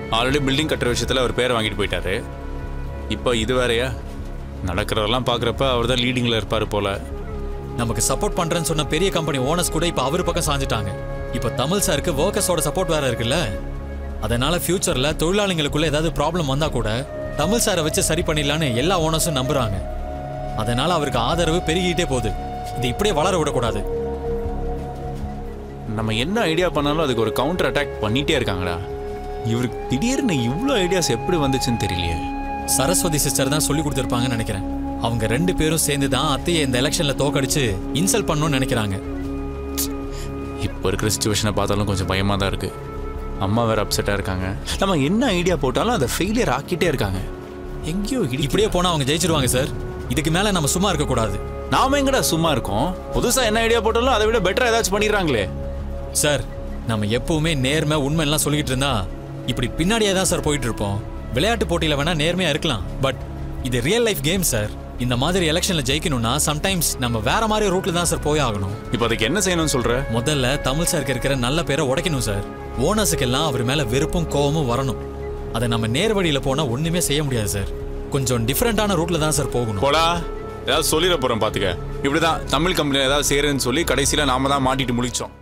already building கட்டுற விஷயத்தில் அவர் பேரை வாங்கிட்டு போயிட்டாரு இப்போ இது வேறயா நடக்கிறதெல்லாம் பார்க்குறப்ப அவர் தான் லீடிங்கில் இருப்பார் போல நமக்கு சப்போர்ட் பண்றேன்னு சொன்ன பெரிய கம்பெனி ஓனர்ஸ் கூட இப்ப அவர் பக்கம் சாஞ்சிட்டாங்க இப்ப தமிழ் சாருக்கு ஒர்க்கர்ஸோட சப்போர்ட் வேற இருக்குல்ல அதனால ஃபியூச்சர்ல தொழிலாளிகளுக்குள்ள ஏதாவது ப்ராப்ளம் வந்தா கூட தமிழ் சாரை வச்சு சரி பண்ணிடலான்னு எல்லா ஓனர்ஸும் நம்புறாங்க அதனால அவருக்கு ஆதரவு பெருகிட்டே போகுது இது இப்படியே வளர விடக்கூடாது நம்ம என்ன ஐடியா பண்ணாலும் அதுக்கு ஒரு கவுண்டர் அட்டாக் பண்ணிட்டே இருக்காங்கடா இவருக்கு திடீர்னு இவ்வளோ ஐடியாஸ் எப்படி வந்துச்சுன்னு தெரியலையே சரஸ்வதி சிஸ்டர் தான் சொல்லி கொடுத்துருப்பாங்கன்னு நினைக்கிறேன் அவங்க ரெண்டு பேரும் சேர்ந்து தான் அத்தையை இந்த எலெக்ஷன்ல தோக்கடிச்சு இன்சல்ட் பண்ணணும்னு நினைக்கிறாங்க இப்போ இருக்கிற சுச்சுவேஷனை பார்த்தாலும் கொஞ்சம் பயமாக தான் இருக்கு அம்மா வேற அப்செட்டாக இருக்காங்க நம்ம என்ன ஐடியா போட்டாலும் அதை ஃபெயிலியர் ஆக்கிட்டே இருக்காங்க எங்கேயோ இடி இப்படியே போனா அவங்க ஜெயிச்சிருவாங்க சார் இதுக்கு மேல நம்ம சும்மா இருக்க கூடாது நாம எங்கடா சும்மா இருக்கோம் புதுசாக என்ன ஐடியா போட்டாலும் அதை விட பெட்டராக ஏதாச்சும் பண்ணிடுறாங்களே சார் நம்ம எப்பவுமே நேர்மை உண்மை எல்லாம் சொல்லிக்கிட்டு இருந்தா இப்படி பின்னாடியே தான் சார் போயிட்டு இருப்போம் விளையாட்டு போட்டியில வேணா நேர்மையா இருக்கலாம் பட் இது ரியல் லைஃப் கேம் சார் இந்த மாதிரி எலெக்ஷன்ல ஜெயிக்கணும்னா சம்டைம்ஸ் நம்ம வேற மாதிரி ரூட்ல தான் சார் போய் ஆகணும் இப்போ அதுக்கு என்ன செய்யணும்னு சொல்ற முதல்ல தமிழ் சாருக்கு இருக்கிற நல்ல பேரை உடைக்கணும் சார் ஓனர்ஸுக்கெல்லாம் அவர் மேல வெறுப்பும் கோவமும் வரணும் அதை நம்ம நேர் வழியில போனா ஒண்ணுமே செய்ய முடியாது சார் கொஞ்சம் டிஃப்ரெண்டான ரூட்ல தான் சார் போகணும் போடா ஏதாவது சொல்லிட போறோம் பாத்துக்க இப்படிதான் தமிழ் கம்பெனியில் ஏதாவது செய்யறேன்னு சொல்லி கடைசியில நாம தான் மாட்டிட்டு முழிச்சோம்